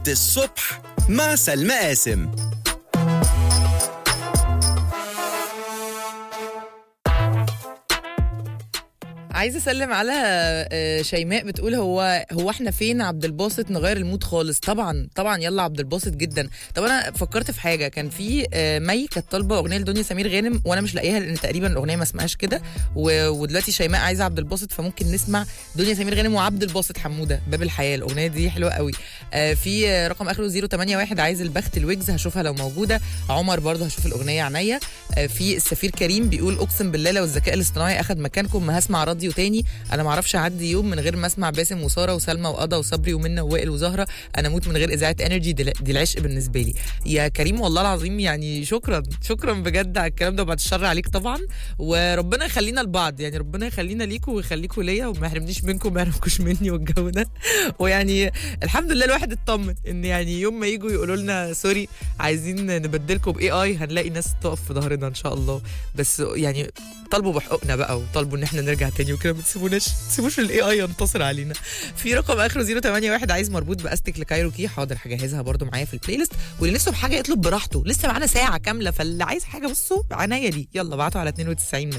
الصبح مع سلمى قاسم عايزه اسلم على آه، شيماء بتقول هو هو احنا فين عبد الباسط نغير المود خالص طبعا طبعا يلا عبد الباسط جدا طب انا فكرت في حاجه كان في آه، مي كانت طالبه اغنيه لدنيا سمير غانم وانا مش لاقيها لان تقريبا الاغنيه ما اسمهاش كده و- ودلوقتي شيماء عايزه عبد الباسط فممكن نسمع دنيا سمير غانم وعبد الباسط حموده باب الحياه الاغنيه دي حلوه قوي آه، في آه، رقم اخره 081 عايز البخت الويجز هشوفها لو موجوده عمر برضه هشوف الاغنيه عينيا آه، في السفير كريم بيقول اقسم بالله لو الذكاء الاصطناعي اخد مكانكم ما هسمع راديو تاني انا ما اعرفش اعدي يوم من غير ما اسمع باسم وساره وسلمى وقضا وصبري ومنى ووائل وزهره انا اموت من غير اذاعه انرجي دي, دي العشق بالنسبه لي يا كريم والله العظيم يعني شكرا شكرا بجد على الكلام ده وبعد الشر عليك طبعا وربنا يخلينا لبعض يعني ربنا يخلينا ليكوا ويخليكوا ليا وما يحرمنيش منكم وما يحرمكوش مني والجو ده ويعني الحمد لله الواحد اطمن ان يعني يوم ما يجوا يقولوا لنا سوري عايزين نبدلكم باي اي هنلاقي ناس تقف في ظهرنا ان شاء الله بس يعني طالبوا بحقوقنا بقى وطالبوا ان احنا نرجع تاني وكده ما تسيبوناش ما تسيبوش الاي اي ينتصر علينا في رقم اخره 081 عايز مربوط باستك لكايروكي حاضر هجهزها برضو معايا في البلاي ليست واللي نفسه بحاجه يطلب براحته لسه معانا ساعه كامله فاللي عايز حاجه بصوا عناية دي يلا بعتوا على 92